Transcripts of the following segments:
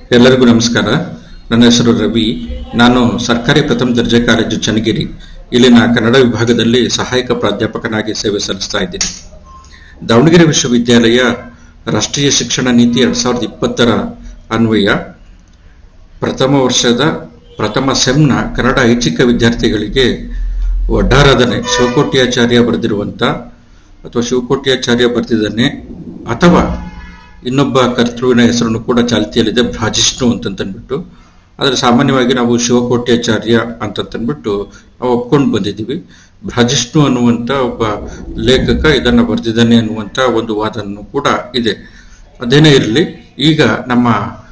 ಎಲ್ಲರಿಗೂ ನಮಸ್ಕಾರ ನನ್ನ ಹೆಸರು ರವಿ ನಾನು ಸರ್ಕಾರಿ ಪ್ರಥಮ ದರ್ಜೆ ಕಾಲೇಜು ಚನ್ನಗಿರಿ ಇಲ್ಲಿನ ಕನ್ನಡ ವಿಭಾಗದಲ್ಲಿ ಸಹಾಯಕ ಪ್ರಾಧ್ಯಾಪಕನಾಗಿ ಸೇವೆ ಸಲ್ಲಿಸ್ತಾ ಇದ್ದೀನಿ ದಾವಣಗೆರೆ ವಿಶ್ವವಿದ್ಯಾಲಯ ರಾಷ್ಟ್ರೀಯ ಶಿಕ್ಷಣ ನೀತಿ ಎರಡ್ ಸಾವಿರದ ಇಪ್ಪತ್ತರ ಅನ್ವಯ ಪ್ರಥಮ ವರ್ಷದ ಪ್ರಥಮ ಸೆಮ್ನ ಕನ್ನಡ ಐಚ್ಛಿಕ ವಿದ್ಯಾರ್ಥಿಗಳಿಗೆ ವಡ್ಡಾರಾಧನೆ ಶಿವಕೋಟ್ಯಾಚಾರ್ಯ ಬರೆದಿರುವಂತ ಅಥವಾ ಶಿವಕೋಟ್ಯಾಚಾರ್ಯ ಬರೆದಿದ್ದಾನೆ ಅಥವಾ ಇನ್ನೊಬ್ಬ ಕರ್ತೃವಿನ ಹೆಸರನ್ನು ಕೂಡ ಚಾಲ್ತಿಯಲ್ಲಿದೆ ಭ್ರಾಜಿಷ್ಣು ಅಂತಂತಂದ್ಬಿಟ್ಟು ಆದರೆ ಸಾಮಾನ್ಯವಾಗಿ ನಾವು ಶಿವಕೋಟ್ಯಾಚಾರ್ಯ ಅಂತಂತಂದ್ಬಿಟ್ಟು ನಾವು ಒಪ್ಕೊಂಡು ಬಂದಿದ್ದೀವಿ ಭ್ರಾಜಿಷ್ಣು ಅನ್ನುವಂಥ ಒಬ್ಬ ಲೇಖಕ ಇದನ್ನ ಬರೆದಿದ್ದಾನೆ ಅನ್ನುವಂಥ ಒಂದು ವಾದನೂ ಕೂಡ ಇದೆ ಅದೇನೇ ಇರಲಿ ಈಗ ನಮ್ಮ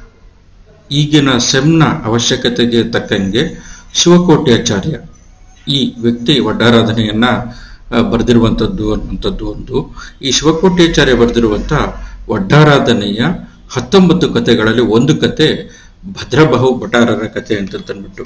ಈಗಿನ ಸೆಮ್ನ ಅವಶ್ಯಕತೆಗೆ ತಕ್ಕಂಗೆ ಶಿವಕೋಟ್ಯಾಚಾರ್ಯ ಈ ವ್ಯಕ್ತಿ ವಡ್ಡಾರಾಧನೆಯನ್ನ ಆ, ಬರೆದಿರುವಂಥದ್ದು ಅನ್ನುವಂಥದ್ದು ಒಂದು ಈ ಶಿವಕೋಟ್ಯಾಚಾರ್ಯ ಬರೆದಿರುವಂಥ ವಡ್ಡಾರಾಧನೆಯ ಹತ್ತೊಂಬತ್ತು ಕಥೆಗಳಲ್ಲಿ ಒಂದು ಕತೆ ಭದ್ರಬಹು ಭಟಾರರ ಕಥೆ ಅಂತಂದ್ಬಿಟ್ಟು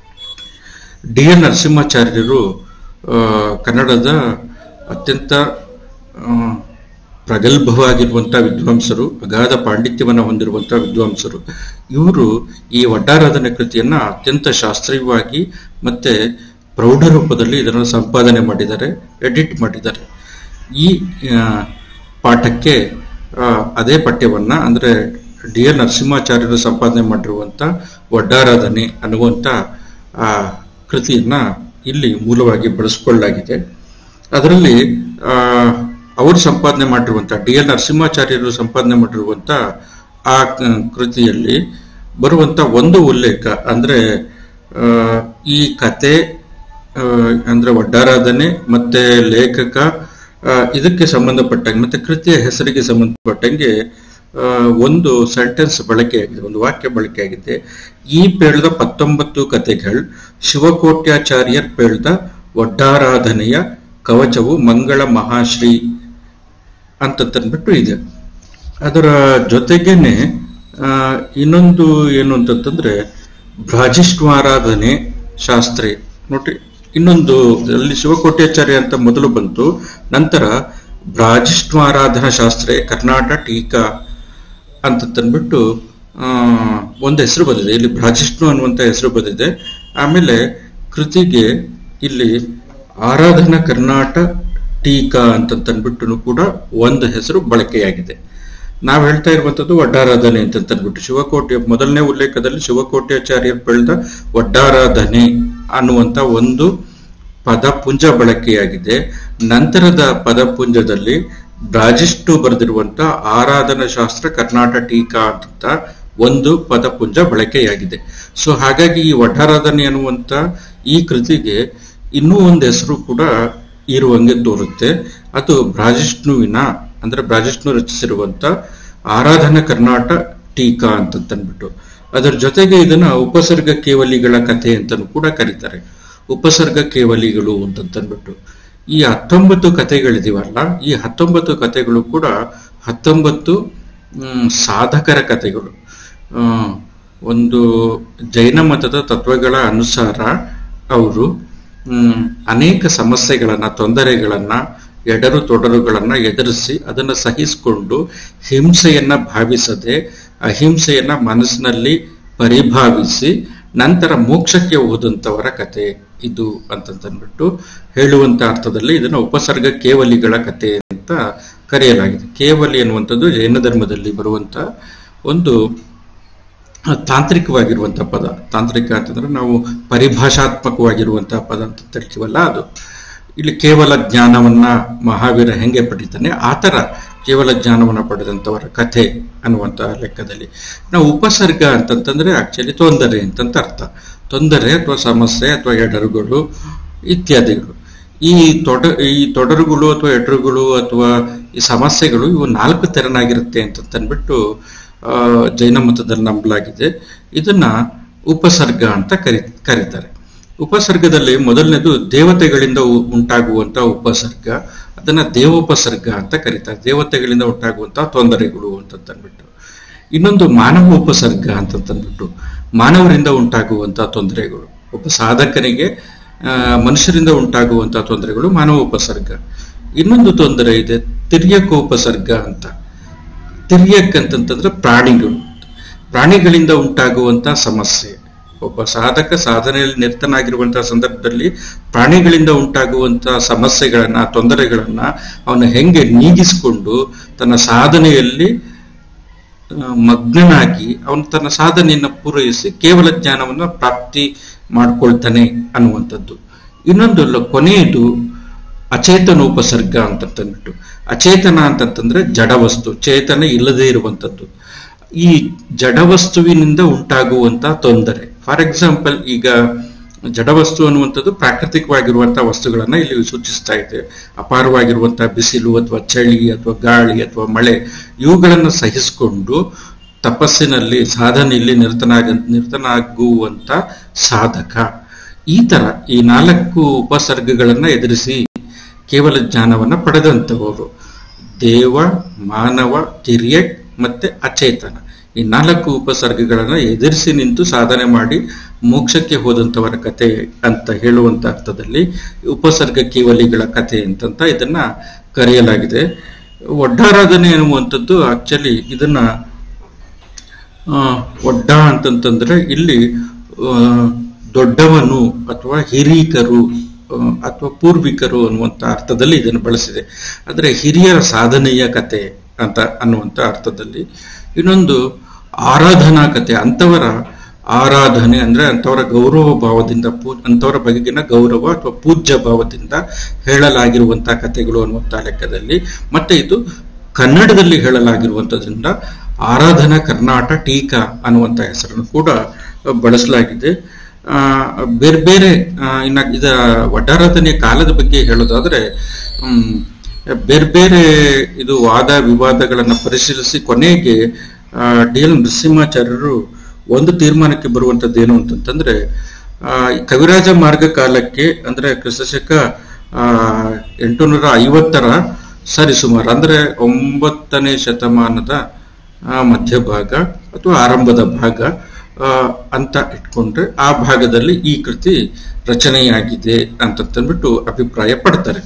ಡಿ ಎನ್ ನರಸಿಂಹಾಚಾರ್ಯರು ಆ, ಕನ್ನಡದ ಅತ್ಯಂತ ಆ, ಪ್ರಗಲ್ಭವಾಗಿರುವಂಥ ವಿದ್ವಾಂಸರು ಅಗಾಧ ಪಾಂಡಿತ್ಯವನ್ನು ಹೊಂದಿರುವಂಥ ವಿದ್ವಾಂಸರು ಇವರು ಈ ವಡ್ಡಾರಾಧನೆ ಕೃತಿಯನ್ನ ಅತ್ಯಂತ ಶಾಸ್ತ್ರೀಯವಾಗಿ ಮತ್ತೆ ಪ್ರೌಢ ರೂಪದಲ್ಲಿ ಇದನ್ನು ಸಂಪಾದನೆ ಮಾಡಿದ್ದಾರೆ ಎಡಿಟ್ ಮಾಡಿದ್ದಾರೆ ಈ ಆ, ಪಾಠಕ್ಕೆ ಆ, ಅದೇ ಪಠ್ಯವನ್ನ ಅಂದ್ರೆ ಡಿ ಎನ್ ನರಸಿಂಹಾಚಾರ್ಯರು ಸಂಪಾದನೆ ಮಾಡಿರುವಂತ ವಡ್ಡಾರಾಧನೆ ಅನ್ನುವಂಥ ಆ ಕೃತಿಯನ್ನ ಇಲ್ಲಿ ಮೂಲವಾಗಿ ಬಳಸಿಕೊಳ್ಳಲಾಗಿದೆ ಅದರಲ್ಲಿ ಆ, ಅವರು ಸಂಪಾದನೆ ಮಾಡಿರುವಂತ ಡಿ ಎಲ್ ನರಸಿಂಹಾಚಾರ್ಯರು ಸಂಪಾದನೆ ಮಾಡಿರುವಂತ ಆ ಕ- ಕೃತಿಯಲ್ಲಿ ಬರುವಂತ ಒಂದು ಉಲ್ಲೇಖ ಅಂದ್ರೆ ಆ, ಈ ಕತೆ ಆ, ಅಂದ್ರೆ ವಡ್ಡಾರಾಧನೆ ಮತ್ತೆ ಲೇಖಕ ಆ, ಇದಕ್ಕೆ ಸಂಬಂಧಪಟ್ಟಂಗೆ ಮತ್ತೆ ಕೃತಿಯ ಹೆಸರಿಗೆ ಸಂಬಂಧಪಟ್ಟಂಗೆ ಆ, ಒಂದು ಸೆಂಟೆನ್ಸ್ ಬಳಕೆಯಾಗಿದೆ ಒಂದು ವಾಕ್ಯ ಬಳಕೆಯಾಗಿದೆ ಈ ಪೇಳ್ದ ಪತ್ತೊಂಬತ್ತು ಕತೆಗಳು ಶಿವಕೋಟ್ಯಾಚಾರ್ಯರ್ ಪೇಳ್ದ ಒಡ್ಡಾರಾಧನೆಯ ಕವಚವು ಮಂಗಳ ಮಹಾಶ್ರೀ ಅಂತ ತಂದ್ಬಿಟ್ಟು ಇದೆ ಅದರ ಜೊತೆಗೇನೆ ಆ, ಇನ್ನೊಂದು ಏನು ಅಂತಂತಂದ್ರೆ ಭ್ರಾಜಿಷ್ಠಾರಾಧನೆ ಶಾಸ್ತ್ರಿ ನೋಡ್ರಿ ಇನ್ನೊಂದು ಅಲ್ಲಿ ಶಿವಕೋಟ್ಯಾಚಾರ್ಯ ಅಂತ ಮೊದಲು ಬಂತು ನಂತರ ಭ್ರಾಜಿಷ್ಠಾರಾಧನಾ ಶಾಸ್ತ್ರೆ ಕರ್ನಾಟಕ ಟೀಕಾ ಅಂತ ತಂದ್ಬಿಟ್ಟು ಆ, ಒಂದು ಹೆಸರು ಬಂದಿದೆ ಇಲ್ಲಿ ಭ್ರಾಜಿಷ್ಣು ಅನ್ನುವಂಥ ಹೆಸರು ಬಂದಿದೆ ಆಮೇಲೆ ಕೃತಿಗೆ ಇಲ್ಲಿ ಆರಾಧನಾ ಕರ್ನಾಟಕ ಟೀಕಾ ಅಂತ ತಂದ್ಬಿಟ್ಟು ಕೂಡ ಒಂದು ಹೆಸರು ಬಳಕೆಯಾಗಿದೆ ನಾವು ಹೇಳ್ತಾ ಇರುವಂತದ್ದು ವಡ್ಡಾರಾಧನೆ ಅಂತ ತಂದ್ಬಿಟ್ಟು ಶಿವಕೋಟೆ ಮೊದಲನೇ ಉಲ್ಲೇಖದಲ್ಲಿ ಶಿವಕೋಟ್ಯಾಚಾರ್ಯರು ಬೆಳೆದ ವಡ್ಡಾರಾಧನೆ ಅನ್ನುವಂತ ಒಂದು ಪದಪುಂಜ ಬಳಕೆಯಾಗಿದೆ ನಂತರದ ಪದಪುಂಜದಲ್ಲಿ ಬ್ರಾಜಿಷ್ಟು ಬರೆದಿರುವಂತ ಆರಾಧನಾ ಶಾಸ್ತ್ರ ಕರ್ನಾಟಕ ಟೀಕಾ ಅಂತ ಒಂದು ಪದಪುಂಜ ಬಳಕೆಯಾಗಿದೆ ಸೊ ಹಾಗಾಗಿ ಈ ವಡ್ಡಾರಾಧನೆ ಅನ್ನುವಂತ ಈ ಕೃತಿಗೆ ಇನ್ನೂ ಒಂದು ಹೆಸರು ಕೂಡ ಇರುವಂಗೆ ತೋರುತ್ತೆ ಅದು ಬ್ರಾಜಿಷ್ಣುವಿನ ಅಂದ್ರೆ ಬ್ರಾಜಿಷ್ಣು ರಚಿಸಿರುವಂತ ಆರಾಧನಾ ಕರ್ನಾಟಕ ಟೀಕಾ ಅಂತ ತಂದ್ಬಿಟ್ಟು ಅದರ ಜೊತೆಗೆ ಇದನ್ನ ಉಪಸರ್ಗ ಕೇವಲಿಗಳ ಕಥೆ ಅಂತಲೂ ಕೂಡ ಕರೀತಾರೆ ಉಪಸರ್ಗ ಕೇವಲಿಗಳು ಅಂತಂದ್ಬಿಟ್ಟು ಈ ಹತ್ತೊಂಬತ್ತು ಕಥೆಗಳಿದೀವಲ್ಲ ಈ ಹತ್ತೊಂಬತ್ತು ಕಥೆಗಳು ಕೂಡ ಹತ್ತೊಂಬತ್ತು ಮ್, ಸಾಧಕರ ಕಥೆಗಳು ಆ, ಒಂದು ಜೈನ ಮತದ ತತ್ವಗಳ ಅನುಸಾರ ಅವರು ಮ್, ಅನೇಕ ಸಮಸ್ಯೆಗಳನ್ನ ತೊಂದರೆಗಳನ್ನ ಎಡರು ತೊಡರುಗಳನ್ನ ಎದುರಿಸಿ ಅದನ್ನ ಸಹಿಸಿಕೊಂಡು ಹಿಂಸೆಯನ್ನ ಭಾವಿಸದೆ ಅಹಿಂಸೆಯನ್ನ ಮನಸ್ಸಿನಲ್ಲಿ ಪರಿಭಾವಿಸಿ ನಂತರ ಮೋಕ್ಷಕ್ಕೆ ಹೋದಂತವರ ಕತೆ ಇದು ಅಂತಂದ್ಬಿಟ್ಟು ಹೇಳುವಂತ ಅರ್ಥದಲ್ಲಿ ಇದನ್ನ ಉಪಸರ್ಗ ಕೇವಲಿಗಳ ಕತೆ ಅಂತ ಕರೆಯಲಾಗಿದೆ ಕೇವಲಿ ಅನ್ನುವಂಥದ್ದು ಜೈನ ಧರ್ಮದಲ್ಲಿ ಬರುವಂತ ಒಂದು ತಾಂತ್ರಿಕವಾಗಿರುವಂತಹ ಪದ ತಾಂತ್ರಿಕ ಅಂತಂದ್ರೆ ನಾವು ಪರಿಭಾಷಾತ್ಮಕವಾಗಿರುವಂತಹ ಪದ ಅಂತ ಹೇಳ್ತೀವಲ್ಲ ಅದು ಇಲ್ಲಿ ಕೇವಲ ಜ್ಞಾನವನ್ನ ಮಹಾವೀರ ಹೆಂಗೆ ಪಡಿತಾನೆ ಆ ತರ ಕೇವಲ ಜ್ಞಾನವನ್ನ ಪಡೆದಂತವರ ಕಥೆ ಅನ್ನುವಂತ ಲೆಕ್ಕದಲ್ಲಿ ನಾವು ಉಪಸರ್ಗ ಅಂತಂತಂದ್ರೆ ಆಕ್ಚುಲಿ ತೊಂದರೆ ಅಂತಂತ ಅರ್ಥ ತೊಂದರೆ ಅಥವಾ ಸಮಸ್ಯೆ ಅಥವಾ ಎಡರುಗಳು ಇತ್ಯಾದಿಗಳು ಈ ತೊಡ ಈ ತೊಡರುಗಳು ಅಥವಾ ಎಡರುಗಳು ಅಥವಾ ಈ ಸಮಸ್ಯೆಗಳು ಇವು ನಾಲ್ಕು ತೆರನಾಗಿರುತ್ತೆ ಅಂತಂದ್ಬಿಟ್ಟು ಆ, ಜೈನ ಮತದಲ್ಲಿ ನಂಬಲಾಗಿದೆ ಇದನ್ನ ಉಪಸರ್ಗ ಅಂತ ಕರಿ ಕರೀತಾರೆ ಉಪಸರ್ಗದಲ್ಲಿ ಮೊದಲನೇದು ದೇವತೆಗಳಿಂದ ಉ- ಉಂಟಾಗುವಂತ ಉಪಸರ್ಗ ಅದನ್ನ ದೇವೋಪಸರ್ಗ ಅಂತ ಕರೀತಾರೆ ದೇವತೆಗಳಿಂದ ಉಂಟಾಗುವಂತಹ ತೊಂದರೆಗಳು ಅಂತಂದ್ಬಿಟ್ಟು ಇನ್ನೊಂದು ಮಾನವ ಉಪಸರ್ಗ ಅಂತಂದ್ಬಿಟ್ಟು ಮಾನವರಿಂದ ಉಂಟಾಗುವಂತಹ ತೊಂದರೆಗಳು ಒಬ್ಬ ಸಾಧಕನಿಗೆ ಆ, ಮನುಷ್ಯರಿಂದ ಉಂಟಾಗುವಂತಹ ತೊಂದರೆಗಳು ಮಾನವ ಉಪಸರ್ಗ ಇನ್ನೊಂದು ತೊಂದರೆ ಇದೆ ತಿರ್ಯಕೋಪಸರ್ಗ ಅಂತ ತಿರ್ಯಕ್ ಅಂತಂತಂದ್ರೆ ಪ್ರಾಣಿಗಳು ಪ್ರಾಣಿಗಳಿಂದ ಉಂಟಾಗುವಂತ ಸಮಸ್ಯೆ ಒಬ್ಬ ಸಾಧಕ ಸಾಧನೆಯಲ್ಲಿ ನಿರತನಾಗಿರುವಂತಹ ಸಂದರ್ಭದಲ್ಲಿ ಪ್ರಾಣಿಗಳಿಂದ ಉಂಟಾಗುವಂತಹ ಸಮಸ್ಯೆಗಳನ್ನ ತೊಂದರೆಗಳನ್ನ ಅವನು ಹೆಂಗೆ ನೀಗಿಸಿಕೊಂಡು ತನ್ನ ಸಾಧನೆಯಲ್ಲಿ ಆ, ಮಗ್ನನಾಗಿ ಅವನು ತನ್ನ ಸಾಧನೆಯನ್ನು ಪೂರೈಸಿ ಕೇವಲ ಜ್ಞಾನವನ್ನ ಪ್ರಾಪ್ತಿ ಮಾಡ್ಕೊಳ್ತಾನೆ ಅನ್ನುವಂಥದ್ದು ಇನ್ನೊಂದು ಲ- ಕೊನೆಯದು ಅಚೇತನೋಪಸರ್ಗ ಅಂತಂದ್ಬಿಟ್ಟು ಅಚೇತನ ಅಂತಂತಂದ್ರೆ ಜಡವಸ್ತು ಚೇತನ ಇಲ್ಲದೆ ಇರುವಂಥದ್ದು ಈ ಜಡವಸ್ತುವಿನಿಂದ ಉಂಟಾಗುವಂತ ತೊಂದರೆ ಫಾರ್ ಎಕ್ಸಾಂಪಲ್ ಈಗ ಜಡವಸ್ತು ಅನ್ನುವಂಥದ್ದು ಪ್ರಾಕೃತಿಕವಾಗಿರುವಂತಹ ವಸ್ತುಗಳನ್ನ ಇಲ್ಲಿ ಸೂಚಿಸ್ತಾ ಇದೆ ಅಪಾರವಾಗಿರುವಂತಹ ಬಿಸಿಲು ಅಥವಾ ಚಳಿ ಅಥವಾ ಗಾಳಿ ಅಥವಾ ಮಳೆ ಇವುಗಳನ್ನು ಸಹಿಸಿಕೊಂಡು ತಪಸ್ಸಿನಲ್ಲಿ ಸಾಧನೆಯಲ್ಲಿ ನಿರತನಾಗ ನಿರತನಾಗುವಂತ ಸಾಧಕ ಈ ತರ ಈ ನಾಲ್ಕು ಉಪಸರ್ಗಗಳನ್ನ ಎದುರಿಸಿ ಕೇವಲ ಜ್ಞಾನವನ್ನ ಪಡೆದಂತವರು ದೇವ ಮಾನವ ತಿರ್ಯಕ್ ಮತ್ತೆ ಅಚೇತನ ಈ ನಾಲ್ಕು ಉಪಸರ್ಗಗಳನ್ನ ಎದುರಿಸಿ ನಿಂತು ಸಾಧನೆ ಮಾಡಿ ಮೋಕ್ಷಕ್ಕೆ ಹೋದಂತವರ ಕತೆ ಅಂತ ಹೇಳುವಂತ ಅರ್ಥದಲ್ಲಿ ಉಪಸರ್ಗ ಕೇವಲಿಗಳ ಕತೆ ಅಂತಂತ ಇದನ್ನ ಕರೆಯಲಾಗಿದೆ ಒಡ್ಡಾರಾಧನೆ ಅನ್ನುವಂಥದ್ದು ಆಕ್ಚುಲಿ ಇದನ್ನ ಆ, ಒಡ್ಡ ಅಂತಂತಂದ್ರೆ ಇಲ್ಲಿ ಆ, ದೊಡ್ಡವನು ಅಥವಾ ಹಿರೀಕರು ಆ, ಅಥವಾ ಪೂರ್ವಿಕರು ಅನ್ನುವಂಥ ಅರ್ಥದಲ್ಲಿ ಇದನ್ನು ಬಳಸಿದೆ ಆದರೆ ಹಿರಿಯರ ಸಾಧನೆಯ ಕತೆ ಅಂತ ಅನ್ನುವಂಥ ಅರ್ಥದಲ್ಲಿ ಇನ್ನೊಂದು ಆರಾಧನಾ ಕತೆ ಅಂಥವರ ಆರಾಧನೆ ಅಂದ್ರೆ ಅಂಥವರ ಗೌರವ ಭಾವದಿಂದ ಪೂ ಅಂಥವರ ಬಗೆಗಿನ ಗೌರವ ಅಥವಾ ಪೂಜ್ಯ ಭಾವದಿಂದ ಹೇಳಲಾಗಿರುವಂತಹ ಕಥೆಗಳು ಅನ್ನುವಂಥ ಲೆಕ್ಕದಲ್ಲಿ ಮತ್ತೆ ಇದು ಕನ್ನಡದಲ್ಲಿ ಹೇಳಲಾಗಿರುವಂಥದ್ರಿಂದ ಆರಾಧನಾ ಕರ್ನಾಟ ಟೀಕಾ ಅನ್ನುವಂಥ ಹೆಸರನ್ನು ಕೂಡ ಬಳಸಲಾಗಿದೆ ಆ, ಬೇರೆ ಬೇರೆ ಆ, ಇನ್ನ ಇದ ಒಡ್ಡಾರಾಧನೆಯ ಕಾಲದ ಬಗ್ಗೆ ಹೇಳೋದಾದ್ರೆ ಹ್ಮ್, ಬೇರೆ ಬೇರೆ ಇದು ವಾದ ವಿವಾದಗಳನ್ನು ಪರಿಶೀಲಿಸಿ ಕೊನೆಗೆ ಡಿ ಎಲ್ ನರಸಿಂಹಾಚಾರ್ಯರು ಒಂದು ತೀರ್ಮಾನಕ್ಕೆ ಬರುವಂತದ್ದು ಏನು ಅಂತಂತಂದ್ರೆ ಆ, ಈ ಕವಿರಾಜ ಮಾರ್ಗ ಕಾಲಕ್ಕೆ ಅಂದ್ರೆ ಕ್ರಿಸ್ತಶಕ ಆ, ಎಂಟುನೂರ ಐವತ್ತರ ಸರಿಸುಮಾರು ಅಂದ್ರೆ ಒಂಬತ್ತನೇ ಶತಮಾನದ ಆ, ಮಧ್ಯಭಾಗ ಅಥವಾ ಆರಂಭದ ಭಾಗ ಆ, ಅಂತ ಇಟ್ಕೊಂಡ್ರೆ ಆ ಭಾಗದಲ್ಲಿ ಈ ಕೃತಿ ರಚನೆಯಾಗಿದೆ ಅಂತಂದ್ಬಿಟ್ಟು ಅಭಿಪ್ರಾಯ ಪಡ್ತಾರೆ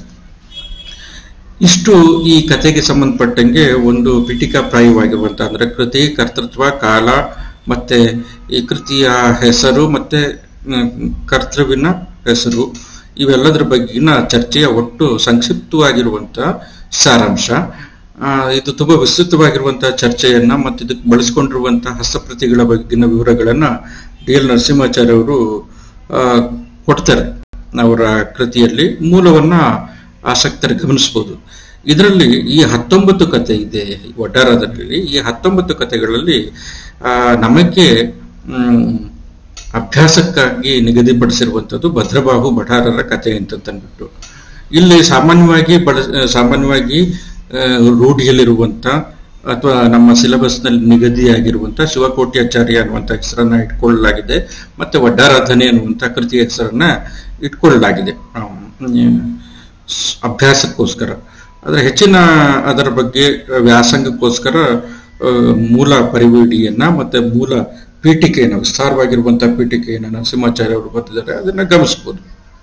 ಇಷ್ಟು ಈ ಕಥೆಗೆ ಸಂಬಂಧಪಟ್ಟಂಗೆ ಒಂದು ಪೀಠಿಕಾಪ್ರಾಯವಾಗಿರುವಂತ ಅಂದ್ರೆ ಕೃತಿ ಕರ್ತೃತ್ವ ಕಾಲ ಮತ್ತೆ ಈ ಕೃತಿಯ ಹೆಸರು ಮತ್ತೆ ಮ್, ಕರ್ತೃವಿನ ಹೆಸರು ಇವೆಲ್ಲದರ ಬಗ್ಗಿನ ಚರ್ಚೆಯ ಒಟ್ಟು ಸಂಕ್ಷಿಪ್ತವಾಗಿರುವಂತ ಸಾರಾಂಶ ಆ, ಇದು ತುಂಬಾ ವಿಸ್ತೃತವಾಗಿರುವಂತಹ ಚರ್ಚೆಯನ್ನ ಮತ್ತು ಇದಕ್ಕೆ ಬಳಸಿಕೊಂಡಿರುವಂತಹ ಹಸ್ತಪ್ರತಿಗಳ ಬಗ್ಗಿನ ವಿವರಗಳನ್ನ ಡಿ ಎಲ್ ನರಸಿಂಹಾಚಾರ್ಯ ಅವರು ಆ, ಕೊಡ್ತಾರೆ ಅವರ ಕೃತಿಯಲ್ಲಿ ಮೂಲವನ್ನ ಆಸಕ್ತರು ಗಮನಿಸಬಹುದು ಇದರಲ್ಲಿ ಈ ಹತ್ತೊಂಬತ್ತು ಕತೆ ಇದೆ ಒಡ್ಡಾರದಲ್ಲಿ ಈ ಹತ್ತೊಂಬತ್ತು ಕತೆಗಳಲ್ಲಿ ಆ, ನಮಗೆ ಮ್, ಅಭ್ಯಾಸಕ್ಕಾಗಿ ನಿಗದಿಪಡಿಸಿರುವಂಥದ್ದು ಭದ್ರಬಾಹು ಭಟಾರರ ಕತೆ ಅಂತಂದ್ಬಿಟ್ಟು ಇಲ್ಲಿ ಸಾಮಾನ್ಯವಾಗಿ ಬಳ ಸಾಮಾನ್ಯವಾಗಿ ಆ, ರೂಢಿಯಲ್ಲಿರುವಂತ ಅಥವಾ ನಮ್ಮ ಸಿಲೆಬಸ್ನಲ್ಲಿ ನಿಗದಿಯಾಗಿರುವಂತ ಶಿವಕೋಟ್ಯಾಚಾರ್ಯ ಅನ್ನುವಂಥ ಹೆಸರನ್ನ ಇಟ್ಕೊಳ್ಳಲಾಗಿದೆ ಮತ್ತೆ ವಡ್ಡಾರಾಧನೆ ಅನ್ನುವಂಥ ಕೃತಿಯ ಹೆಸರನ್ನ ಇಟ್ಕೊಳ್ಳಲಾಗಿದೆ ಆ, ಹ್ಮ್, ಸ್- ಅಭ್ಯಾಸಕ್ಕೋಸ್ಕರ ಅದರ ಹೆಚ್ಚಿನ ಅದರ ಬಗ್ಗೆ ವ್ಯಾಸಂಗಕ್ಕೋಸ್ಕರ ಆ, ಮೂಲ ಪರಿವಿಡಿಯನ್ನ ಮತ್ತೆ ಮೂಲ ಪೀಠಿಕೆಯನ್ನು ವಿಸ್ತಾರವಾಗಿರುವಂತಹ ಪೀಠಿಕೆಯನ್ನು ನರಸಿಂಹಾಚಾರ್ಯ ಅವರು ಬರೆದಿದ್ದಾರೆ ಅದನ್ನ ಗಮನಿಸಬಹುದು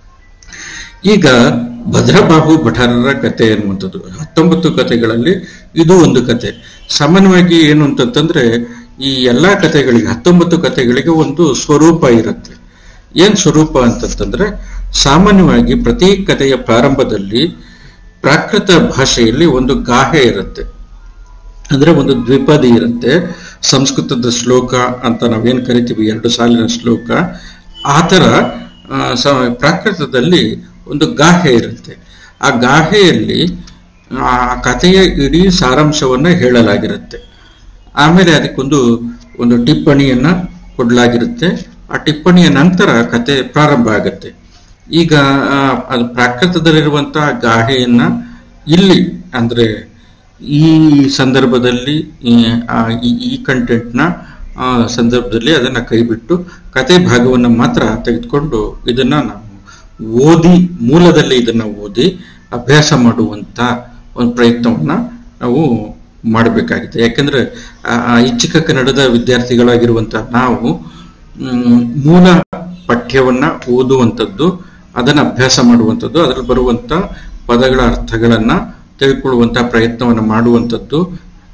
ಈಗ ಭದ್ರಬಾಹು ಭಟಾರರ ಕತೆ ಅನ್ನುವಂಥದ್ದು ಹತ್ತೊಂಬತ್ತು ಕತೆಗಳಲ್ಲಿ ಇದು ಒಂದು ಕತೆ ಸಾಮಾನ್ಯವಾಗಿ ಏನು ಅಂತಂತಂದ್ರೆ ಈ ಎಲ್ಲಾ ಕತೆಗಳಿಗೆ ಹತ್ತೊಂಬತ್ತು ಕತೆಗಳಿಗೆ ಒಂದು ಸ್ವರೂಪ ಇರುತ್ತೆ ಏನ್ ಸ್ವರೂಪ ಅಂತಂತಂದ್ರೆ ಸಾಮಾನ್ಯವಾಗಿ ಪ್ರತಿ ಕಥೆಯ ಪ್ರಾರಂಭದಲ್ಲಿ ಪ್ರಾಕೃತ ಭಾಷೆಯಲ್ಲಿ ಒಂದು ಗಾಹೆ ಇರುತ್ತೆ ಅಂದ್ರೆ ಒಂದು ದ್ವಿಪದಿ ಇರುತ್ತೆ ಸಂಸ್ಕೃತದ ಶ್ಲೋಕ ಅಂತ ನಾವೇನ್ ಕರಿತೀವಿ ಎರಡು ಸಾಲಿನ ಶ್ಲೋಕ ಆ ಥರ ಆ, ಸ- ಪ್ರಾಕೃತದಲ್ಲಿ ಒಂದು ಗಾಹೆ ಇರುತ್ತೆ ಆ ಗಾಹೆಯಲ್ಲಿ ಆ ಕಥೆಯ ಇಡೀ ಸಾರಾಂಶವನ್ನ ಹೇಳಲಾಗಿರುತ್ತೆ ಆಮೇಲೆ ಅದಕ್ಕೊಂದು ಒಂದು ಟಿಪ್ಪಣಿಯನ್ನ ಕೊಡಲಾಗಿರುತ್ತೆ ಆ ಟಿಪ್ಪಣಿಯ ನಂತರ ಕತೆ ಪ್ರಾರಂಭ ಆಗುತ್ತೆ ಈಗ ಆ, ಅದು ಪ್ರಾಕೃತದಲ್ಲಿರುವಂತಹ ಗಾಹೆಯನ್ನ ಇಲ್ಲಿ ಅಂದ್ರೆ ಈ ಸಂದರ್ಭದಲ್ಲಿ ಈ ಆ, ಈ ಈ ಕಂಟೆಂಟ್ನ ಸಂದರ್ಭದಲ್ಲಿ ಅದನ್ನ ಕೈಬಿಟ್ಟು ಕತೆ ಭಾಗವನ್ನು ಮಾತ್ರ ತೆಗೆದುಕೊಂಡು ಇದನ್ನ ನಾವು ಓದಿ ಮೂಲದಲ್ಲಿ ಇದನ್ನ ಓದಿ ಅಭ್ಯಾಸ ಮಾಡುವಂತ ಒಂದು ಪ್ರಯತ್ನವನ್ನ ನಾವು ಮಾಡಬೇಕಾಗಿದೆ ಯಾಕಂದ್ರೆ ಆ, ಆ ಐಚ್ಛಿಕ ಕನ್ನಡದ ವಿದ್ಯಾರ್ಥಿಗಳಾಗಿರುವಂತಹ ನಾವು ಮ್, ಮೂಲ ಪಠ್ಯವನ್ನ ಓದುವಂಥದ್ದು ಅದನ್ನ ಅಭ್ಯಾಸ ಮಾಡುವಂಥದ್ದು ಅದರಲ್ಲಿ ಬರುವಂತ ಪದಗಳ ಅರ್ಥಗಳನ್ನ ತಿಳ್ಕೊಳ್ಳುವಂತ ಪ್ರಯತ್ನವನ್ನು ಮಾಡುವಂಥದ್ದು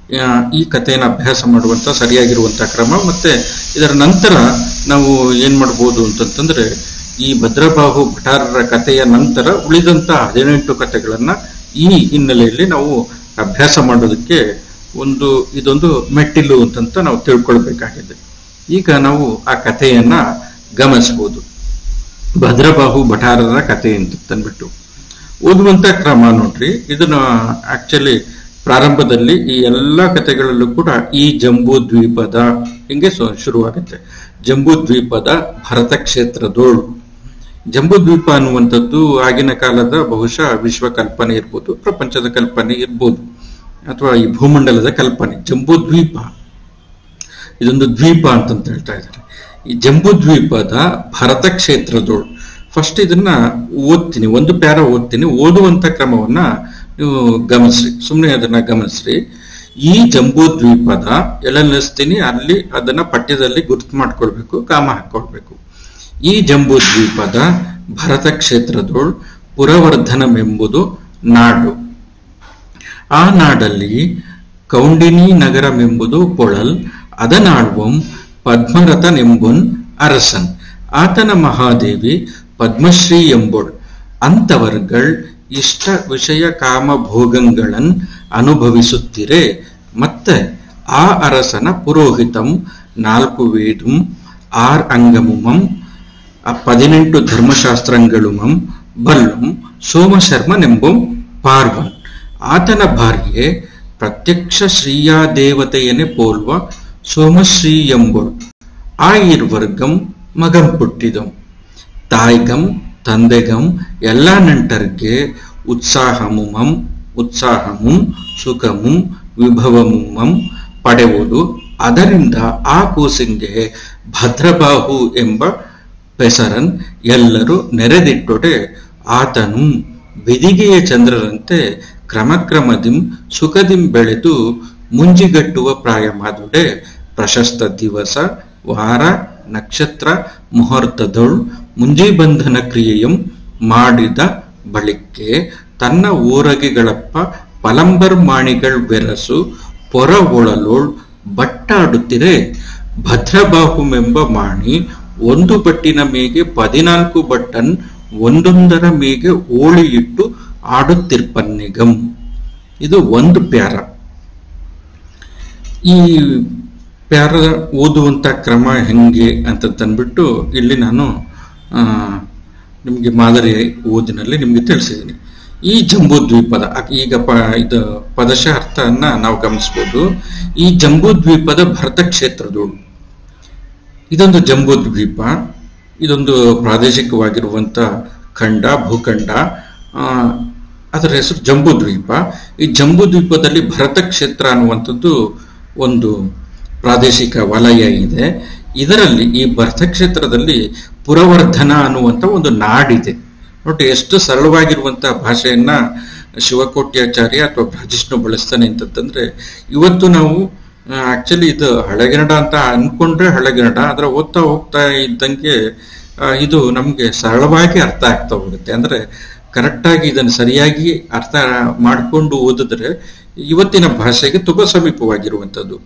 ಆ, ಈ ಕಥೆಯನ್ನು ಅಭ್ಯಾಸ ಮಾಡುವಂತ ಸರಿಯಾಗಿರುವಂತ ಕ್ರಮ ಮತ್ತೆ ಇದರ ನಂತರ ನಾವು ಏನ್ ಮಾಡ್ಬೋದು ಅಂತಂತಂದ್ರೆ ಈ ಭದ್ರಬಾಹು ಭಟಾರರ ಕಥೆಯ ನಂತರ ಉಳಿದಂತ ಹದಿನೆಂಟು ಕಥೆಗಳನ್ನ ಈ ಹಿನ್ನೆಲೆಯಲ್ಲಿ ನಾವು ಅಭ್ಯಾಸ ಮಾಡೋದಕ್ಕೆ ಒಂದು ಇದೊಂದು ಮೆಟ್ಟಿಲು ಅಂತಂತ ನಾವು ತಿಳ್ಕೊಳ್ಬೇಕಾಗಿದೆ ಈಗ ನಾವು ಆ ಕಥೆಯನ್ನ ಗಮನಿಸಬಹುದು ಭದ್ರಬಾಹು ಭಟಾರರ ಕಥೆ ಅಂತ ತಂದ್ಬಿಟ್ಟು ಓದುವಂತ ಕ್ರಮ ನೋಡ್ರಿ ಇದನ್ನ ಆಕ್ಚುಲಿ ಪ್ರಾರಂಭದಲ್ಲಿ ಈ ಎಲ್ಲ ಕಥೆಗಳಲ್ಲೂ ಕೂಡ ಈ ಜಂಬೂ ದ್ವೀಪದ ಹಿಂಗೆ ಸು- ಶುರುವಾಗುತ್ತೆ ಜಂಬೂ ದ್ವೀಪದ ಭರತ ಕ್ಷೇತ್ರದೋಳು ಜಂಬೂ ದ್ವೀಪ ಅನ್ನುವಂಥದ್ದು ಆಗಿನ ಕಾಲದ ಬಹುಶಃ ವಿಶ್ವ ಕಲ್ಪನೆ ಇರ್ಬೋದು ಪ್ರಪಂಚದ ಕಲ್ಪನೆ ಇರ್ಬೋದು ಅಥವಾ ಈ ಭೂಮಂಡಲದ ಕಲ್ಪನೆ ಜಂಬೂ ದ್ವೀಪ ಇದೊಂದು ದ್ವೀಪ ಅಂತಂತ ಹೇಳ್ತಾ ಇದ್ದಾರೆ ಈ ಜಂಬೂ ದ್ವೀಪದ ಭರತ ಕ್ಷೇತ್ರದೋಳು ಫಸ್ಟ್ ಇದನ್ನ ಓದ್ತೀನಿ ಒಂದು ಪ್ಯಾರ ಓದ್ತೀನಿ ಓದುವಂತ ಕ್ರಮವನ್ನ ನೀವು ಗಮನಿಸ್ರಿ ಸುಮ್ಮನೆ ಅದನ್ನ ಗಮನಿಸ್ರಿ ಈ ಜಂಬೂ ದ್ವೀಪದ ಎಲ್ಲೆಲ್ಲಿಸ್ತೀನಿ ಅಲ್ಲಿ ಅದನ್ನ ಪಠ್ಯದಲ್ಲಿ ಗುರುತು ಮಾಡ್ಕೊಳ್ಬೇಕು ಕಾಮ ಹಾಕೊಳ್ಬೇಕು ಈ ಜಂಬೂ ದ್ವೀಪದ ಭರತ ಕ್ಷೇತ್ರದೋಳು ಪುರವರ್ಧನವೆಂಬುದು ನಾಡು ಆ ನಾಡಲ್ಲಿ ಕೌಂಡಿನಿ ನಗರಮೆಂಬುದು ಪೊಳಲ್ ಅದನಾಳ್ವಂ ಪದ್ಮರಥನೆಂಬುನ್ ಅರಸನ್ ಆತನ ಮಹಾದೇವಿ ಪದ್ಮಶ್ರೀ ಎಂಬೊಳ್ ಅಂತವರ್ಗಳ್ ಇಷ್ಟ ವಿಷಯ ಕಾಮ ಭೋಗಗಳನ್ ಅನುಭವಿಸುತ್ತಿರೆ ಮತ್ತೆ ಆ ಅರಸನ ಪುರೋಹಿತಂ ನಾಲ್ಕು ವೇದಂ ಆರ್ ಅಂಗಮುಮಂ ಆ ಪದಿನೆಂಟು ಧರ್ಮಶಾಸ್ತ್ರங்களுಮಂ ಬಲ್ಲುಂ ಸೋಮಶರ್ಮನೆಂಬುಂ ಪಾರ್ವನ್ ಆತನ ಭಾರ್ಯೆ ಪ್ರತ್ಯಕ್ಷ ಶ್ರೀಯಾ ದೇವತೆಯನೆ ಪೋಲ್ವ ಸೋಮಶ್ರೀ ಎಂಬುಳು ಆ ಇರ್ವರ್ಗಂ ಮಗಂ ಪುಟ್ಟಿದಂ ತಾಯ್ಗಂ ತಂದೆಗಂ ಎಲ್ಲ ನಂಟರ್ಗೆ ಉತ್ಸಾಹಮುಮಂ ಉತ್ಸಾಹಮುಂ ಸುಖಮುಂ ವಿಭವಮುಮಂ ಪಡೆಯುವುದು ಅದರಿಂದ ಆ ಕೂಸಿಂಗೆ ಭದ್ರಬಾಹು ಎಂಬ ಪೆಸರನ್ ಎಲ್ಲರೂ ನೆರೆದಿಟ್ಟೊಡೆ ಆತನು ಬಿದಿಗೆಯ ಚಂದ್ರರಂತೆ ಕ್ರಮಕ್ರಮದಿಂ ಸುಖದಿಂ ಬೆಳೆದು ಮುಂಜಿಗಟ್ಟುವ ಪ್ರಾಯಮಾದುಡೆ ಪ್ರಶಸ್ತ ದಿವಸ ವಾರ ನಕ್ಷತ್ರ ಮುಹೂರ್ತದೊಳು ಮುಂಜಿಬಂಧನ ಕ್ರಿಯೆಯಂ ಮಾಡಿದ ಬಳಿಕೆ ತನ್ನ ಊರಗಿಗಳಪ್ಪ ಪಲಂಬರ್ ಮಾಣಿಗಳ್ ಬೆರಸು ಪೊರ ಒಳಲೋಳ್ ಬಟ್ಟಾಡುತ್ತಿರೆ ಭದ್ರಬಾಹುಮೆಂಬ ಮಾಣಿ ಒಂದು ಬಟ್ಟಿನ ಮೇಗೆ ಪದಿನಾಲ್ಕು ಬಟ್ಟನ್ ಒಂದೊಂದರ ಮೇಗೆ ಓಳಿಯಿಟ್ಟು ಆಡುತ್ತಿರ್ಪನ್ನಿಗಂ ಇದು ಒಂದು ಪ್ಯಾರ ಈ ಪ್ಯಾರ ಓದುವಂತ ಕ್ರಮ ಹೆಂಗೆ ಅಂತ ತಂದ್ಬಿಟ್ಟು ಇಲ್ಲಿ ನಾನು ಆ, ನಿಮಗೆ ಮಾದರಿ ಓದಿನಲ್ಲಿ ನಿಮಗೆ ತಿಳಿಸಿದ್ದೀನಿ ಈ ಜಂಬೂ ದ್ವೀಪದ ಅ- ಈಗ ಪ ಇದು ಪದಶ ಅರ್ಥವನ್ನ ನಾವು ಗಮನಿಸ್ಬೋದು ಈ ಜಂಬೂ ದ್ವೀಪದ ಭರತ ಕ್ಷೇತ್ರದೋಳು ಇದೊಂದು ಜಂಬೂ ದ್ವೀಪ ಇದೊಂದು ಪ್ರಾದೇಶಿಕವಾಗಿರುವಂತ ಖಂಡ ಭೂಖಂಡ ಆ, ಅದರ ಹೆಸರು ಜಂಬೂ ದ್ವೀಪ ಈ ಜಂಬೂ ದ್ವೀಪದಲ್ಲಿ ಭರತ ಕ್ಷೇತ್ರ ಅನ್ನುವಂಥದ್ದು ಒಂದು ಪ್ರಾದೇಶಿಕ ವಲಯ ಇದೆ ಇದರಲ್ಲಿ ಈ ಭರತ ಕ್ಷೇತ್ರದಲ್ಲಿ ಪುರವರ್ಧನ ಅನ್ನುವಂಥ ಒಂದು ನಾಡಿದೆ ನೋಡಿ ಎಷ್ಟು ಸರಳವಾಗಿರುವಂತಹ ಭಾಷೆಯನ್ನ ಶಿವಕೋಟ್ಯಾಚಾರ್ಯ ಅಥವಾ ಬ್ರಜಿಷ್ಣು ಬಳಸ್ತಾನೆ ಅಂತಂದ್ರೆ ಇವತ್ತು ನಾವು ಆಕ್ಚುಲಿ ಇದು ಹಳೆಗನ್ನಡ ಅಂತ ಅನ್ಕೊಂಡ್ರೆ ಹಳೆಗನ್ನಡ ಆದ್ರೆ ಓದ್ತಾ ಹೋಗ್ತಾ ಇದ್ದಂಗೆ ಆ, ಇದು ನಮ್ಗೆ ಸರಳವಾಗಿ ಅರ್ಥ ಆಗ್ತಾ ಹೋಗುತ್ತೆ ಅಂದ್ರೆ ಕರೆಕ್ಟಾಗಿ ಇದನ್ನು ಸರಿಯಾಗಿ ಅರ್ಥ ಮಾಡಿಕೊಂಡು ಓದಿದ್ರೆ ಇವತ್ತಿನ ಭಾಷೆಗೆ ತುಂಬಾ ಸಮೀಪವಾಗಿರುವಂಥದ್ದು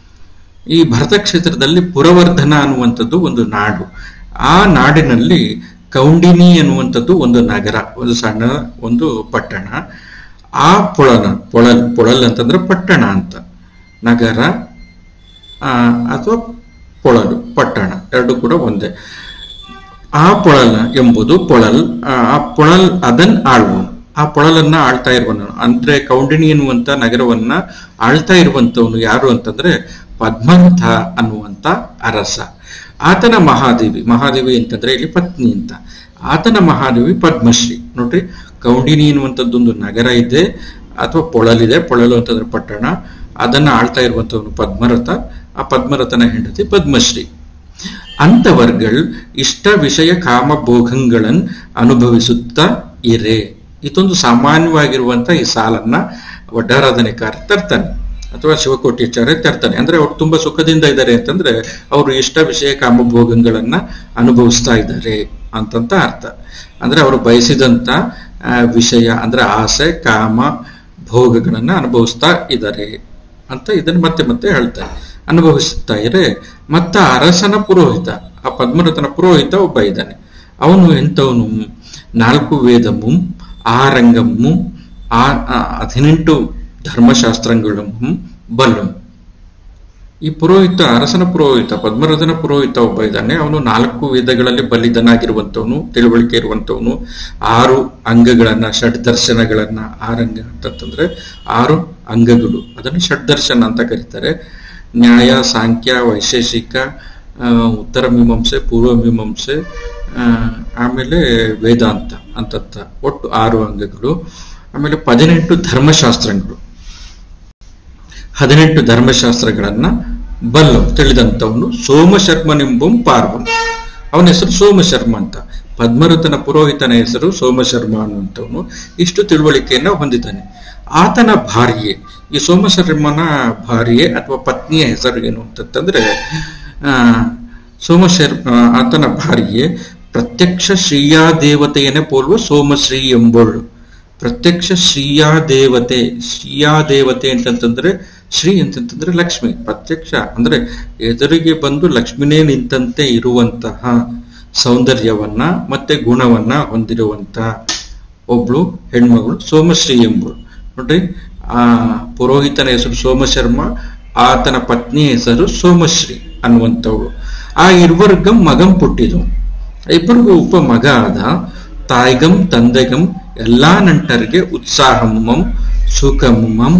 ಈ ಭರತ ಕ್ಷೇತ್ರದಲ್ಲಿ ಪುರವರ್ಧನ ಅನ್ನುವಂಥದ್ದು ಒಂದು ನಾಡು ಆ ನಾಡಿನಲ್ಲಿ ಕೌಂಡಿನಿ ಅನ್ನುವಂಥದ್ದು ಒಂದು ನಗರ ಒಂದು ಸಣ್ಣ ಒಂದು ಪಟ್ಟಣ ಆ ಪೊಳನ ಪೊಳಲ್ ಪೊಳಲ್ ಅಂತಂದ್ರೆ ಪಟ್ಟಣ ಅಂತ ನಗರ ಆ, ಅಥವಾ ಪೊಳಲು ಪಟ್ಟಣ ಎರಡು ಕೂಡ ಒಂದೇ ಆ ಪೊಳಲ್ ಎಂಬುದು ಪೊಳಲ್ ಆ ಆ ಪೊಳಲ್ ಅದನ್ ಆಳ್ವನು ಆ ಪೊಳಲನ್ನ ಆಳ್ತಾ ಇರುವನು ಅಂದ್ರೆ ಕೌಂಡಿನಿ ಎನ್ನುವಂತ ನಗರವನ್ನ ಆಳ್ತಾ ಇರುವಂತವನು ಯಾರು ಅಂತಂದ್ರೆ ಪದ್ಮನಾಥ ಅನ್ನುವಂತ ಅರಸ ಆತನ ಮಹಾದೇವಿ ಮಹಾದೇವಿ ಅಂತಂದ್ರೆ ಇಲ್ಲಿ ಪತ್ನಿ ಅಂತ ಆತನ ಮಹಾದೇವಿ ಪದ್ಮಶ್ರೀ ನೋಡ್ರಿ ಕೌಂಡಿನಿ ಎನ್ನುವಂಥದ್ದೊಂದು ನಗರ ಇದೆ ಅಥವಾ ಪೊಳಲಿದೆ ಪೊಳಲು ಅಂತಂದ್ರೆ ಪಟ್ಟಣ ಅದನ್ನ ಆಳ್ತಾ ಇರುವಂತವನು ಪದ್ಮರಥ ಆ ಪದ್ಮರಥನ ಹೆಂಡತಿ ಪದ್ಮಶ್ರೀ ಅಂತವರ್ಗಳ್ ಇಷ್ಟ ವಿಷಯ ಕಾಮ ಭೋಗಗಳನ್ ಅನುಭವಿಸುತ್ತಾ ಇರೆ ಇದೊಂದು ಸಾಮಾನ್ಯವಾಗಿರುವಂತ ಈ ಸಾಲನ್ನ ವಡ್ಡಾರಾಧನೆಕಾರ ತರ್ತಾನೆ ಅಥವಾ ಶಿವಕೋಟ್ಯಾಚಾರ್ಯ ತರ್ತಾನೆ ಅಂದ್ರೆ ಅವ್ರು ತುಂಬಾ ಸುಖದಿಂದ ಇದ್ದಾರೆ ಅಂತಂದ್ರೆ ಅವರು ಇಷ್ಟ ವಿಷಯ ಕಾಮಭೋಗಗಳನ್ನ ಅನುಭವಿಸ್ತಾ ಇದ್ದಾರೆ ಅಂತಂತ ಅರ್ಥ ಅಂದ್ರೆ ಅವರು ಬಯಸಿದಂತ ಆ, ವಿಷಯ ಅಂದ್ರೆ ಆಸೆ ಕಾಮ ಭೋಗಗಳನ್ನ ಅನುಭವಿಸ್ತಾ ಇದ್ದಾರೆ ಅಂತ ಇದನ್ನು ಮತ್ತೆ ಮತ್ತೆ ಹೇಳ್ತಾರೆ ಅನುಭವಿಸುತ್ತಾ ಇರೆ ಮತ್ತ ಅರಸನ ಪುರೋಹಿತ ಆ ಪದ್ಮರಥನ ಪುರೋಹಿತ ಒಬ್ಬ ಇದ್ದಾನೆ ಅವನು ಎಂಥವನು ನಾಲ್ಕು ವೇದಮು ಆರಂಗಮ್ಮು ಆ ಆ- ಹದಿನೆಂಟು ಧರ್ಮಶಾಸ್ತ್ರಗಳನ್ನು ಬಲ್ಲಂ ಈ ಪುರೋಹಿತ ಅರಸನ ಪುರೋಹಿತ ಪದ್ಮರಥನ ಪುರೋಹಿತ ಒಬ್ಬ ಇದ್ದಾನೆ ಅವನು ನಾಲ್ಕು ವೇದಗಳಲ್ಲಿ ಬಲಿದನಾಗಿರುವಂತವನು ತಿಳುವಳಿಕೆ ಇರುವಂತವನು ಆರು ಅಂಗಗಳನ್ನ ಷಡ್ದರ್ಶನಗಳನ್ನ ಆರಂಗ ಅಂತಂತಂದ್ರೆ ಆರು ಅಂಗಗಳು ಅದನ್ನು ಷಡ್ದರ್ಶನ ಅಂತ ಕರೀತಾರೆ ನ್ಯಾಯ ಸಾಂಖ್ಯ ವೈಶೇಷಿಕ ಆ, ಉತ್ತರ ಮೀಮಾಂಸೆ ಪೂರ್ವ ಮೀಮಾಂಸೆ ಆ, ಆಮೇಲೆ ವೇದಾಂತ ಅಂತಂತ ಒಟ್ಟು ಆರು ಅಂಗಗಳು ಆಮೇಲೆ ಹದಿನೆಂಟು ಧರ್ಮಶಾಸ್ತ್ರಗಳು ಹದಿನೆಂಟು ಧರ್ಮಶಾಸ್ತ್ರಗಳನ್ನ ಬಲ್ಲ ತಿಳಿದಂತವನು ಸೋಮಶರ್ಮನೆಂಬಂ ಪಾರ್ವನ್ ಅವನ ಹೆಸರು ಸೋಮಶರ್ಮ ಅಂತ ಪದ್ಮರಥನ ಪುರೋಹಿತನ ಹೆಸರು ಸೋಮಶರ್ಮ ಅನ್ನುವಂಥವನು ಇಷ್ಟು ತಿಳುವಳಿಕೆಯನ್ನ ಹೊಂದಿದ್ದಾನೆ ಆತನ ಭಾರ್ಯೆ ಈ ಸೋಮಶರ್ಮನ ಭಾರ್ಯೆ ಅಥವಾ ಪತ್ನಿಯ ಹೆಸರು ಏನು ಅಂತಂದ್ರೆ ಆ ಸೋಮಶರ್ ಆ, ಆತನ ಭಾರ್ಯೆ ಪ್ರತ್ಯಕ್ಷ ಶ್ರೀಯಾ ದೇವತೆಯನ್ನೇ ಪೋಲುವ ಸೋಮಶ್ರೀ ಎಂಬಳು ಪ್ರತ್ಯಕ್ಷ ಶ್ರೀಯಾ ದೇವತೆ ಶ್ರೀಯಾ ದೇವತೆ ಅಂತಂತಂದ್ರೆ ಶ್ರೀ ಅಂತಂತಂದ್ರೆ ಲಕ್ಷ್ಮಿ ಪ್ರತ್ಯಕ್ಷ ಅಂದ್ರೆ ಎದುರಿಗೆ ಬಂದು ಲಕ್ಷ್ಮಿನೇ ನಿಂತಂತೆ ಇರುವಂತಹ ಸೌಂದರ್ಯವನ್ನ ಮತ್ತೆ ಗುಣವನ್ನ ಹೊಂದಿರುವಂತ ಒಬ್ಳು ಹೆಣ್ಮಗಳು ಸೋಮಶ್ರೀ ಎಂಬಳು ನೋಡ್ರಿ ಆ ಪುರೋಹಿತನ ಹೆಸರು ಸೋಮಶರ್ಮ ಆತನ ಪತ್ನಿ ಹೆಸರು ಸೋಮಶ್ರೀ ಅನ್ನುವಂಥವಳು ಆ ಇರುವರ್ಗಂ ಮಗಂ ಪುಟ್ಟಿದು ಇಬ್ಬರಿಗೂ ಉಪ ಮಗ ಆದ ತಾಯ್ಗಂ ತಂದೆಗಂ ಎಲ್ಲಾ ನಂಟರಿಗೆ ಉತ್ಸಾಹಮಂ ಸುಖಮಂ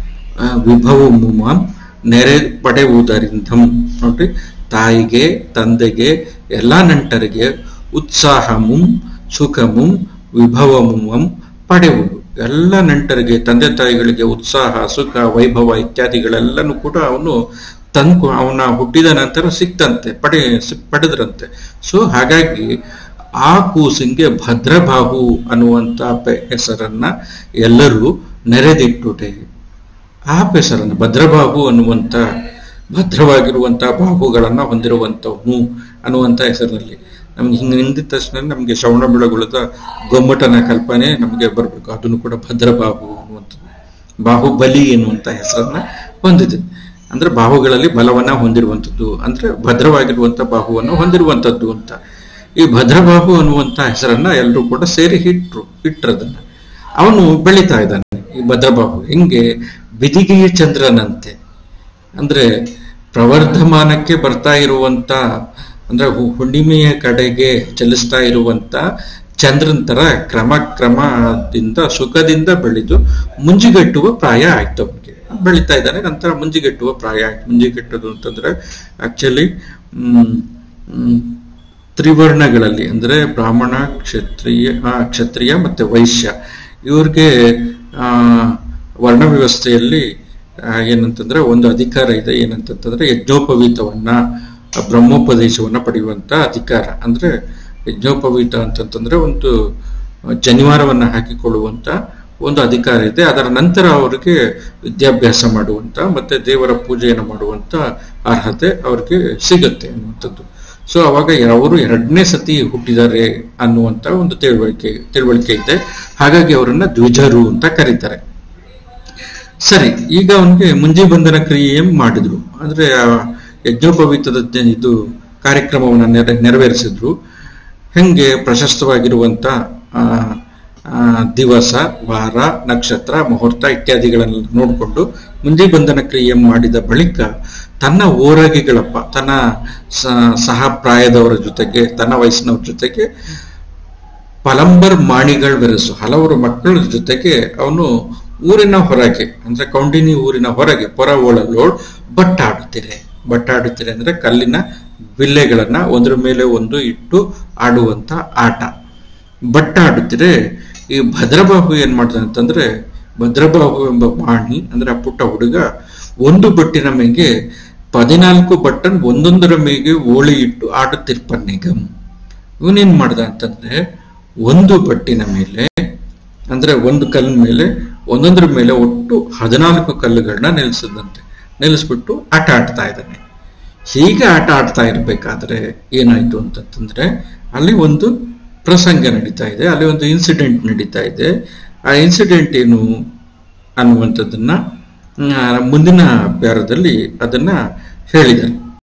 ವಿಭವಮುಮಂ ನೆರೆ ಪಡೆಯುವುದರಿಂದಂ ನೋಡ್ರಿ ತಾಯಿಗೆ ತಂದೆಗೆ ಎಲ್ಲಾ ನಂಟರಿಗೆ ಉತ್ಸಾಹಮುಂ ಸುಖಮುಂ ವಿಭವಮುಮಂ ಪಡೆಯುವುದು ಎಲ್ಲ ನೆಂಟರಿಗೆ ತಂದೆ ತಾಯಿಗಳಿಗೆ ಉತ್ಸಾಹ ಸುಖ ವೈಭವ ಇತ್ಯಾದಿಗಳೆಲ್ಲನೂ ಕೂಡ ಅವನು ತಂದು ಅವನ ಹುಟ್ಟಿದ ನಂತರ ಸಿಕ್ತಂತೆ ಪಡೆ ಸಿಕ್ ಪಡೆದ್ರಂತೆ ಸೊ ಹಾಗಾಗಿ ಆ ಕೂಸಿಂಗೆ ಭದ್ರಬಾಹು ಅನ್ನುವಂತ ಪೆ- ಹೆಸರನ್ನ ಎಲ್ಲರೂ ನೆರೆದಿಟ್ಟುಟೆ ಆ ಹೆಸರನ್ನು ಭದ್ರಬಾಹು ಅನ್ನುವಂತ ಭದ್ರವಾಗಿರುವಂತ ಬಾಹುಗಳನ್ನ ಹೊಂದಿರುವಂತವನು ಅನ್ನುವಂತ ಹೆಸರಿನಲ್ಲಿ ನಮ್ಗೆ ಹಿಂಗೆ ನಿಂದಿದ ತಕ್ಷಣ ನಮಗೆ ಶ್ರವಣ ಬೆಳಗುಳದ ಗೊಮ್ಮಟನ ಕಲ್ಪನೆ ನಮಗೆ ಬರಬೇಕು ಅದನ್ನು ಕೂಡ ಭದ್ರಬಾಹು ಅನ್ನುವಂಥದ್ದು ಬಾಹುಬಲಿ ಎನ್ನುವಂತ ಹೆಸರನ್ನ ಹೊಂದಿದೆ ಅಂದ್ರೆ ಬಾಹುಗಳಲ್ಲಿ ಬಲವನ್ನ ಹೊಂದಿರುವಂಥದ್ದು ಅಂದ್ರೆ ಭದ್ರವಾಗಿರುವಂತ ಬಾಹುವನ್ನು ಹೊಂದಿರುವಂಥದ್ದು ಅಂತ ಈ ಭದ್ರಬಾಹು ಅನ್ನುವಂತ ಹೆಸರನ್ನ ಎಲ್ಲರೂ ಕೂಡ ಸೇರಿ ಇಟ್ರು ಇಟ್ರದನ್ನ ಅವನು ಬೆಳೀತಾ ಇದ್ದಾನೆ ಈ ಭದ್ರಬಾಹು ಹೆಂಗೆ ಬಿದಿಗೆಯ ಚಂದ್ರನಂತೆ ಅಂದ್ರೆ ಪ್ರವರ್ಧಮಾನಕ್ಕೆ ಬರ್ತಾ ಇರುವಂತ ಅಂದ್ರೆ ಹು- ಹುಣ್ಣಿಮೆಯ ಕಡೆಗೆ ಚಲಿಸ್ತಾ ಇರುವಂತ ಚಂದ್ರನ್ ತರ ಕ್ರಮ ಕ್ರಮದಿಂದ ಸುಖದಿಂದ ಬೆಳೆದು ಮುಂಜಿಗಟ್ಟುವ ಪ್ರಾಯ ಆಯ್ತು ಅವನಿಗೆ ಬೆಳೀತಾ ಇದ್ದಾನೆ ನಂತರ ಮುಂಜಿಗಟ್ಟುವ ಪ್ರಾಯ ಆಯ್ತು ಮುಂಜಿಗಟ್ಟೋದು ಅಂತಂದ್ರೆ ಆಕ್ಚುಲಿ ತ್ರಿವರ್ಣಗಳಲ್ಲಿ ಅಂದ್ರೆ ಬ್ರಾಹ್ಮಣ ಕ್ಷತ್ರಿಯ ಆ, ಕ್ಷತ್ರಿಯ ಮತ್ತೆ ವೈಶ್ಯ ಇವ್ರಿಗೆ ಆ ವರ್ಣ ವ್ಯವಸ್ಥೆಯಲ್ಲಿ ಆ, ಏನಂತಂದ್ರೆ ಒಂದು ಅಧಿಕಾರ ಇದೆ ಏನಂತಂತಂದ್ರೆ ಯಜ್ಞೋಪವೀತವನ್ನ ಬ್ರಹ್ಮೋಪದೇಶವನ್ನ ಪಡೆಯುವಂತ ಅಧಿಕಾರ ಅಂದ್ರೆ ಯಜ್ಞೋಪವೀತ ಅಂತಂತಂದ್ರೆ ಒಂದು ಜನಿವಾರವನ್ನ ಹಾಕಿಕೊಳ್ಳುವಂತ ಒಂದು ಅಧಿಕಾರ ಇದೆ ಅದರ ನಂತರ ಅವರಿಗೆ ವಿದ್ಯಾಭ್ಯಾಸ ಮಾಡುವಂತ ಮತ್ತೆ ದೇವರ ಪೂಜೆಯನ್ನು ಮಾಡುವಂತ ಅರ್ಹತೆ ಅವ್ರಿಗೆ ಸಿಗುತ್ತೆ ಅನ್ನುವಂಥದ್ದು ಸೊ ಅವಾಗ ಅವರು ಎರಡನೇ ಸತಿ ಹುಟ್ಟಿದ್ದಾರೆ ಅನ್ನುವಂತ ಒಂದು ತಿಳುವಳಿಕೆ ತಿಳುವಳಿಕೆ ಇದೆ ಹಾಗಾಗಿ ಅವರನ್ನ ದ್ವಿಜರು ಅಂತ ಕರೀತಾರೆ ಸರಿ ಈಗ ಅವನಿಗೆ ಮುಂಜಿ ಬಂಧನ ಕ್ರಿಯೆ ಮಾಡಿದ್ರು ಅಂದ್ರೆ ಆ ಯಜ್ಞೋಪವೀತದ ಜ- ಇದು ಕಾರ್ಯಕ್ರಮವನ್ನು ನೆರ ನೆರವೇರಿಸಿದ್ರು ಹೆಂಗೆ ಪ್ರಶಸ್ತವಾಗಿರುವಂತ ಆ, ಆ, ದಿವಸ ವಾರ ನಕ್ಷತ್ರ ಮುಹೂರ್ತ ಇತ್ಯಾದಿಗಳನ್ನು ನೋಡಿಕೊಂಡು ಮುಂಜಿ ಬಂಧನ ಕ್ರಿಯೆ ಮಾಡಿದ ಬಳಿಕ ತನ್ನ ಓರಗಿಗಳಪ್ಪ ತನ್ನ ಸ- ಸಹ ಪ್ರಾಯದವರ ಜೊತೆಗೆ ತನ್ನ ವಯಸ್ಸಿನವ್ರ ಜೊತೆಗೆ ಪಲಂಬರ್ ಮಾಣಿಗಳ್ ಬೆರೆಸು ಹಲವರು ಮಕ್ಕಳ ಜೊತೆಗೆ ಅವನು ಊರಿನ ಹೊರಗೆ ಅಂದ್ರೆ ಕೌಂಡಿನಿ ಊರಿನ ಹೊರಗೆ ಪೊರ ಓಳಲೋಡ್ ಬಟ್ಟಾಡುತ್ತಿರೆ ಬಟ್ಟಾಡುತ್ತಿರೆ ಅಂದ್ರೆ ಕಲ್ಲಿನ ಬಿಲ್ಲೆಗಳನ್ನ ಒಂದ್ರ ಮೇಲೆ ಒಂದು ಇಟ್ಟು ಆಡುವಂತ ಆಟ ಬಟ್ಟಾಡುತ್ತಿರೆ ಈ ಭದ್ರಬಾಹು ಏನ್ ಮಾಡ್ತಾನೆ ಅಂತಂದ್ರೆ ಭದ್ರಬಾಹು ಎಂಬ ಮಾಣಿ ಅಂದ್ರೆ ಆ ಪುಟ್ಟ ಹುಡುಗ ಒಂದು ಬಟ್ಟಿನ ಮೇಲೆ ಪದಿನಾಲ್ಕು ಬಟ್ಟನ್ ಒಂದೊಂದರ ಮೇಗೆ ಓಳಿ ಇಟ್ಟು ಆಡುತ್ತಿರ್ಪನ್ನಿಗಂ ಇವನೇನ್ ಮಾಡ್ದ ಅಂತಂದ್ರೆ ಒಂದು ಬಟ್ಟಿನ ಮೇಲೆ ಅಂದ್ರೆ ಒಂದು ಕಲ್ಲಿನ ಮೇಲೆ ಒಂದೊಂದ್ರ ಮೇಲೆ ಒಟ್ಟು ಹದಿನಾಲ್ಕು ಕಲ್ಲುಗಳನ್ನ ನಿಲ್ಲಿಸಿದಂತೆ ನಿಲ್ಲಿಸ್ಬಿಟ್ಟು ಆಟ ಆಡ್ತಾ ಇದ್ದಾನೆ ಹೀಗೆ ಆಟ ಆಡ್ತಾ ಇರ್ಬೇಕಾದ್ರೆ ಏನಾಯ್ತು ಅಂತಂದ್ರೆ ಅಲ್ಲಿ ಒಂದು ಪ್ರಸಂಗ ನಡೀತಾ ಇದೆ ಅಲ್ಲಿ ಒಂದು ಇನ್ಸಿಡೆಂಟ್ ನಡೀತಾ ಇದೆ ಆ ಇನ್ಸಿಡೆಂಟ್ ಏನು ಅನ್ನುವಂಥದ್ದನ್ನ ಆ, ಮುಂದಿನ ಪ್ಯಾರದಲ್ಲಿ ಅದನ್ನ ಹೇಳಿದ್ದಾರೆ